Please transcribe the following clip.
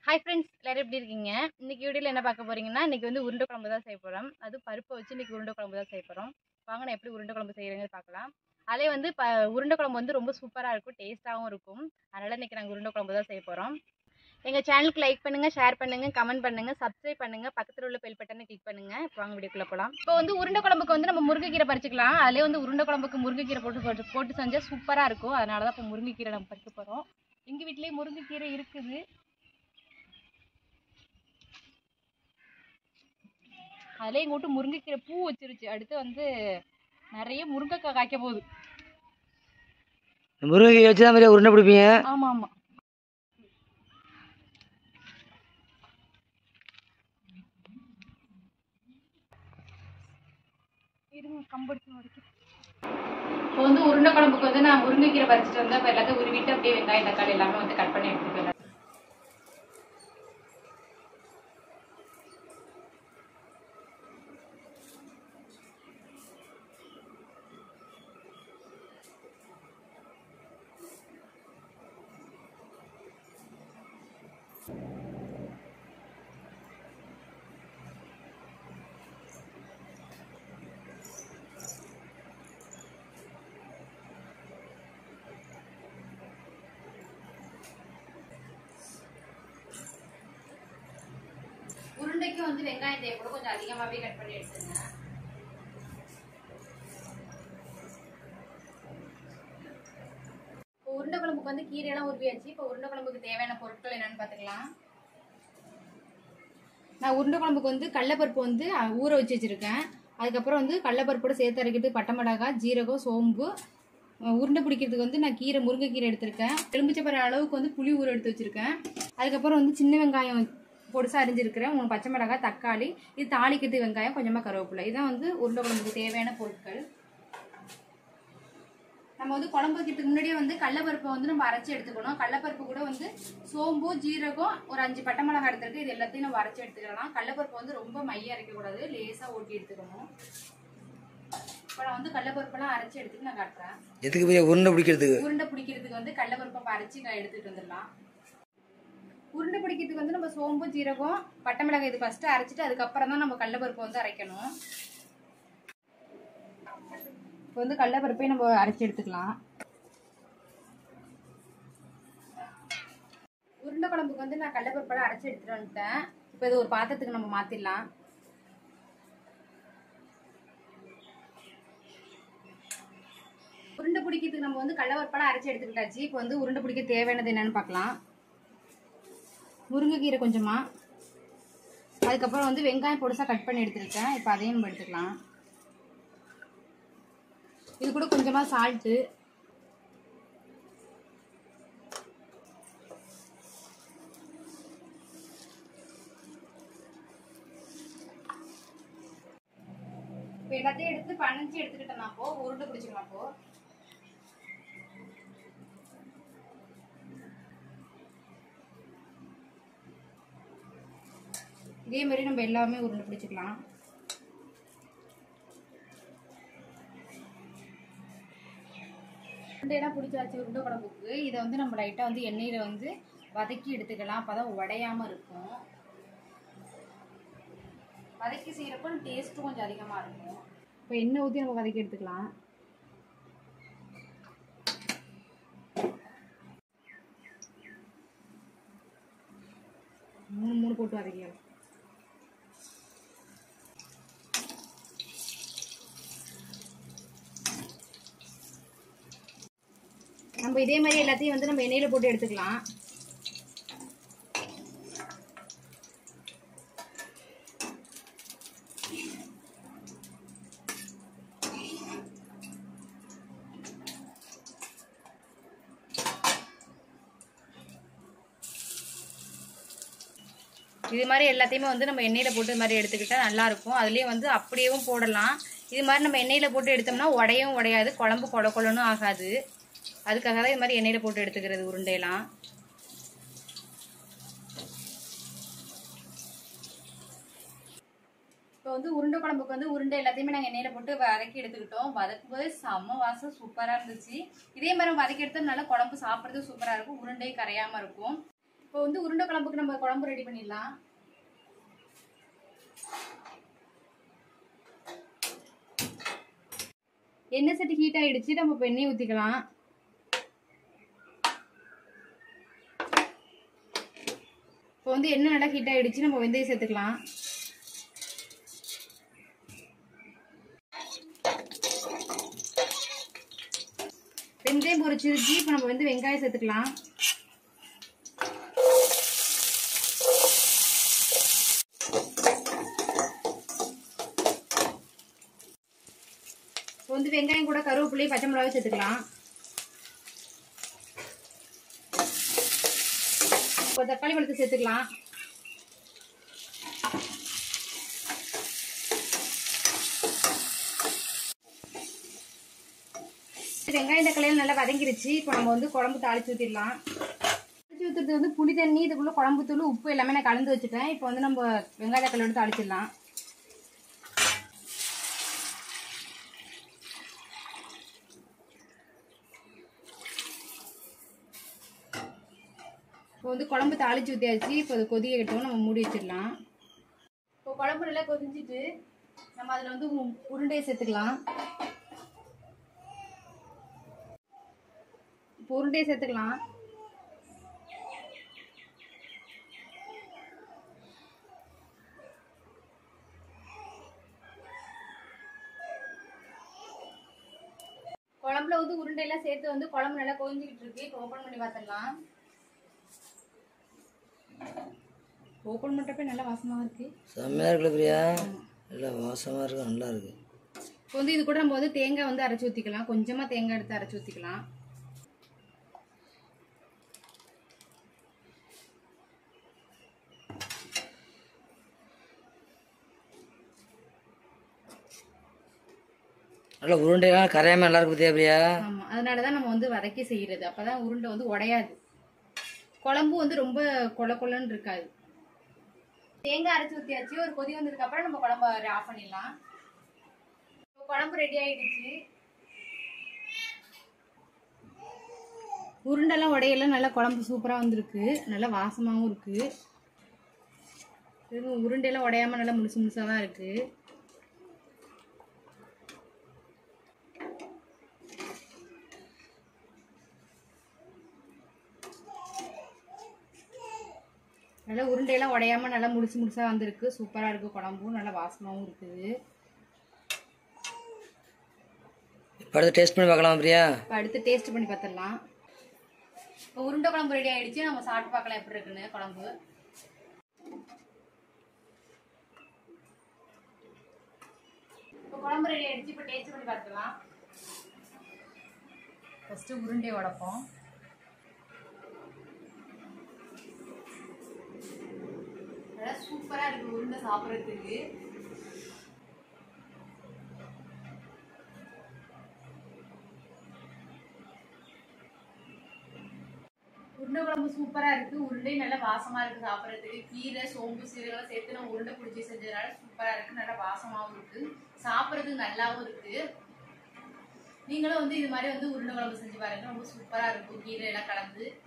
hi friends எல்லாரும் எப்படி இருக்கீங்க இன்னைக்கு வீடியோவில் என்ன பார்க்க போறீங்கன்னா இன்னைக்கு வந்து உருண்டை குழம்பு தான் செய்ய போகிறோம் அது பருப்பை வச்சு இன்னைக்கு உருண்டை குழம்பு தான் செய்ய போகிறோம் வாங்க நான் எப்படி உருண்டை குழம்பு செய்கிறேங்க பார்க்கலாம் அதே வந்து ப உருண்டை குழம்பு வந்து ரொம்ப சூப்பராக இருக்கும் டேஸ்ட்டாகவும் இருக்கும் அதனால் இன்னைக்கு நாங்கள் உருண்டை குழம்பு தான் செய்ய போகிறோம் எங்கள் சேனலுக்கு லைக் பண்ணுங்கள் ஷேர் பண்ணுங்கள் கமெண்ட் பண்ணுங்கள் சப்ஸ்கிரைப் பண்ணுங்கள் பக்கத்தில் உள்ள பெல் பட்டனை கிளிக் பண்ணுங்கள் இப்போ வாங்க வீடியோக்குள்ளே போகலாம் இப்போ வந்து உருண்டை குழம்புக்கு வந்து நம்ம முருங்கைக்கீரை பறிச்சுக்கலாம் அதிலே வந்து உருண்டை குழம்புக்கு முருங்கைக்கீரை போட்டு போட்டு போட்டு செஞ்சால் சூப்பராக இருக்கும் அதனால தான் இப்போ முருங்கைக்கீரை நம்ம பறிக்க போகிறோம் எங்கள் வீட்லேயே முருங்கைக்கீரை இருக்குது அதிலே எங்கள் வீட்டு முருங்கைக்கீரை பூ வச்சிருச்சு அடுத்து வந்து நிறைய முருங்கைக்காய் காய்க்க போகுது முருங்கை வச்சு தான் மாதிரி உருண்டை பிடிப்பீங்க ஆமாம் ஆமாம் இருங்க கம்பெடுத்து வரைக்கும் இப்போ வந்து உருண்டை குழம்புக்கு வந்து நான் முருங்கைக்கீரை பறிச்சுட்டு வந்தேன் இப்போ எல்லாத்தையும் உருவிட்டு அப்படியே வெங்காயம் தக்காளி எல்லாமே வந்து கட் பண்ணி எடுத்துட்டு உருண்டைக்கு வந்து வெங்காயம் தேவைப்படும் கொஞ்சம் அதிகமாகவே கட் பண்ணி எடுத்துங்க இப்போ உருண்டை குழம்புக்கு வந்து கீரையெல்லாம் உருவியாச்சு இப்போ உருண்டை குழம்புக்கு தேவையான பொருட்கள் என்னன்னு பார்த்துக்கலாம் நான் உருண்டை குழம்புக்கு வந்து கடலப்பருப்பு வந்து அஹ், ஊற வச்சு வச்சிருக்கேன் அதுக்கப்புறம் வந்து கடலப்பருப்போட சேர்த்து அரைக்கிறது பட்டை மிளகாய் ஜீரகம் சோம்பு அஹ், உருண்டை பிடிக்கிறதுக்கு வந்து நான் கீரை முருங்கைக்கீரை எடுத்திருக்கேன் எலும்பிச்சப்பற அளவுக்கு வந்து புளி ஊற எடுத்து வச்சிருக்கேன் அதுக்கப்புறம் வந்து சின்ன வெங்காயம் பொடிசா அரிஞ்சிருக்கிறேன் மூணு பச்சை மிளகாய் தக்காளி இது தாளிக்கிறதுக்கு வெங்காயம் கொஞ்சமாக கருவேப்பிலை இதான் வந்து உருண்டை குழம்புக்கு தேவையான பொருட்கள் நம்ம வந்து குழம்பு வைக்கிறதுக்கு முன்னாடியே வந்து கடலப்பருப்பை வந்து நம்ம அரைச்சி எடுத்துக்கணும் கடலப்பருப்பு கூட வந்து சோம்பு ஜீரகம் ஒரு அஞ்சு பட்டை மிளகாய் எடுத்துருக்கு இது எல்லாத்தையும் நம்ம அரைச்சி எடுத்துக்கலாம் கடலப்பருப்பு வந்து ரொம்ப மைய அரைக்கக்கூடாது லேசாக ஓட்டி எடுத்துக்கணும் இப்போ நான் வந்து கடலப்பருப்பெல்லாம் அரைச்சி எடுத்துட்டு நான் காட்டுறேன் எதுக்கு போய் உருண்டை பிடிக்கிறதுக்கு உருண்டை பிடிக்கிறதுக்கு வந்து கடலப்பருப்பை அரைச்சி நான் எடுத்துட்டு வந்துடலாம் உருண்டை பிடிக்கிறதுக்கு வந்து நம்ம சோம்பு ஜீரகம் பட்டை மிளகாய் இது ஃபர்ஸ்ட் அரைச்சிட்டு அதுக்கப்புறம் தான் நம்ம கடலப்பருப்பு வந்து அரைக்கணும் இப்போ வந்து கடலப்பருப்பையும் நம்ம அரைச்சி எடுத்துக்கலாம் உருண்டை குழம்புக்கு வந்து நான் கடலப்பருப்பெல்லாம் அரைச்சி எடுத்துட்டு வந்துட்டேன் இப்போ இது ஒரு பாத்திரத்துக்கு நம்ம மாத்திடலாம் உருண்டை பிடிக்கிறதுக்கு நம்ம வந்து கடலப்பருப்பெல்லாம் அரைச்சி எடுத்துக்கிட்டாச்சு இப்போ வந்து உருண்டை பிடிக்க தேவையானது என்னன்னு பார்க்கலாம் முருங்கைக்கீரை கொஞ்சமா அதுக்கப்புறம் வந்து வெங்காயம் பொடிசா கட் பண்ணி எடுத்துருக்கேன் இப்போ அதையும் நம்ம எடுத்துக்கலாம் இது கூட கொஞ்சமா சால்ட்டு இப்போ எல்லாத்தையும் எடுத்து பனஞ்சு எடுத்துக்கிட்டேன் அப்போ உருண்டை பிடிச்சிக்கலாம் அப்போ இதே மாதிரி நம்ம எல்லாமே உருண்டை பிடிச்சிக்கலாம் உருண்டையெல்லாம் பிடிச்சாச்சு உருண்டை குழம்புக்கு இதை வந்து நம்ம லைட்டாக வந்து எண்ணெயில் வந்து வதக்கி எடுத்துக்கலாம் அப்போ தான் உடையாமல் இருக்கும் வதக்கி செய்கிறப்போ டேஸ்ட்டும் கொஞ்சம் அதிகமாக இருக்கும் இப்போ எண்ணெய் ஊற்றி நம்ம வதக்கி எடுத்துக்கலாம் மூணு மூணு போட்டு வதக்கிக்கலாம் நம்ம இதே மாதிரி எல்லாத்தையும் வந்து நம்ம எண்ணெயில் போட்டு எடுத்துக்கலாம் இது மாதிரி எல்லாத்தையுமே வந்து நம்ம எண்ணெயில் போட்டு இது மாதிரி எடுத்துக்கிட்டா நல்லா இருக்கும் அதுலேயே வந்து அப்படியேவும் போடலாம் இது மாதிரி நம்ம எண்ணெயில் போட்டு எடுத்தோம்னா உடையவும் உடையாது குழம்பு கொல கொலன்னு ஆகாது அதுக்காக தான் இது மாதிரி எண்ணெயில் போட்டு எடுத்துக்கிறது உருண்டையெல்லாம் இப்போ வந்து உருண்டை குழம்புக்கு வந்து உருண்டை எல்லாத்தையுமே நாங்கள் எண்ணெயில் போட்டு வதக்கி எடுத்துக்கிட்டோம் வதக்கும் போதே செம்ம வாசம் சூப்பராக இருந்துச்சு இதே மாதிரி வதக்கி எடுத்தா நல்லா குழம்பு சாப்பிட்றது சூப்பராக இருக்கும் உருண்டையும் கரையாமல் இருக்கும் இப்போ இப்போ வந்து உருண்டை குழம்புக்கு நம்ம குழம்பு ரெடி பண்ணிடலாம் எண்ணெய் சட்டி ஹீட் ஆயிடுச்சு நம்ம இப்போ எண்ணெய் ஊற்றிக்கலாம் இப்போ வந்து எண்ணெய் நல்லா ஹீட் ஆயிடுச்சு நம்ம வெந்தயம் சேர்த்துக்கலாம் வெந்தயம் பொரிச்சிருச்சு இப்போ நம்ம வந்து வெங்காயம் சேர்த்துக்கலாம் இப்போ வந்து வெங்காயம் கூட கருவேப்பிலையும் பச்சை மிளகாய் சேர்த்துக்கலாம் இப்போ தக்காளி பழத்தை சேர்த்துக்கலாம் வெங்காயம் தக்காளியெல்லாம் நல்லா வதங்கிருச்சு இப்போ நம்ம வந்து குழம்பு தாளிச்சு ஊற்றிடலாம் தாளிச்சு ஊற்றுறது வந்து புளி தண்ணி இதுக்குள்ள குழம்பு தூள் உப்பு எல்லாமே நான் கலந்து வச்சுட்டேன் இப்போ வந்து நம்ம வெங்காய தக்காளியோட தாளிச்சிடலாம் இப்போ வந்து குழம்பு தாளிச்சு ஊற்றியாச்சு இப்போ அது கொதிக்கட்டும் நம்ம மூடி வச்சிடலாம் இப்போ குழம்பு நல்லா கொதிஞ்சிட்டு நம்ம அதில் வந்து உ- உருண்டையை சேர்த்துக்கலாம் இப்போ உருண்டையை சேர்த்துக்கலாம் குழம்புல வந்து உருண்டையெல்லாம் சேர்த்து வந்து குழம்பு நல்லா கொதிஞ்சிக்கிட்டு இருக்கு இப்போ ஓப்பன் பண்ணி பார்த்துடலாம் ஓப்பன் பண்ணுறப்ப நல்லா வாசமாக இருக்கு செம்மையாக இருக்குல்ல பிரியா இல்லை வாசமாக இருக்கு நல்லா இருக்கு இப்போ வந்து இது கூட நம்ம வந்து தேங்காய் வந்து அரைச்சி ஊற்றிக்கலாம் கொஞ்சமாக தேங்காய் எடுத்து அரைச்சி ஊற்றிக்கலாம் நல்லா உருண்டைலாம் கரையாமல் நல்லா இருக்கு பார்த்தியா பிரியா ஆமாம் அதனால தான் நம்ம வந்து வதக்கி செய்கிறது அப்போ தான் உருண்டை வந்து உடையாது குழம்பு வந்து ரொம்ப கொல கொலன்னு இருக்காது தேங்காய் அரைச்சி ஊற்றியாச்சு ஒரு கொதி வந்ததுக்கு அப்புறம் நம்ம குழம்பு ஆஃப் பண்ணிடலாம் இப்போ குழம்பு ரெடி ஆயிடுச்சு உருண்டெல்லாம் உடையெல்லாம் நல்லா குழம்பு சூப்பராக வந்திருக்கு நல்லா வாசமாகவும் இருக்கு இது உருண்டையெல்லாம் உடையாம நல்லா முழுசு முழுசாக தான் இருக்கு நல்லா உருண்டையெல்லாம் உடையாம நல்லா முடிச்சு முடிச்சா வந்திருக்கு சூப்பராக இருக்கு குழம்பும் நல்லா வாசமாகவும் இருக்குது இப்போ அடுத்து டேஸ்ட் பண்ணி பார்க்கலாம் பிரியா இப்போ அடுத்து டேஸ்ட் பண்ணி பார்த்துடலாம் இப்போ உருண்டை குழம்பு ரெடி ஆயிடுச்சு நம்ம சாப்பிட்டு பார்க்கலாம் எப்படி இருக்குன்னு குழம்பு இப்போ குழம்பு ரெடி ஆயிடுச்சு இப்போ டேஸ்ட் பண்ணி பார்த்துக்கலாம் ஃபஸ்ட்டு உருண்டை உடைப்போம் நல்லா சூப்பராக இருக்கு உருண்டை சாப்பிட்றதுக்கு உருண்டை குழம்பு சூப்பரா இருக்கு உருண்டை நல்லா வாசமா இருக்கு சாப்பிட்றதுக்கு கீரை சோம்பு சீரகம் சேர்த்து நம்ம உருண்டை பிடிச்சி செஞ்சதுனால சூப்பரா இருக்கு நல்லா வாசமாவும் இருக்கு சாப்பிட்றதுக்கு நல்லாவும் இருக்கு நீங்களும் வந்து இது மாதிரி வந்து உருண்டை குழம்பு செஞ்சு பாருங்க ரொம்ப சூப்பரா இருக்கும் கீரை எல்லாம் கலந்து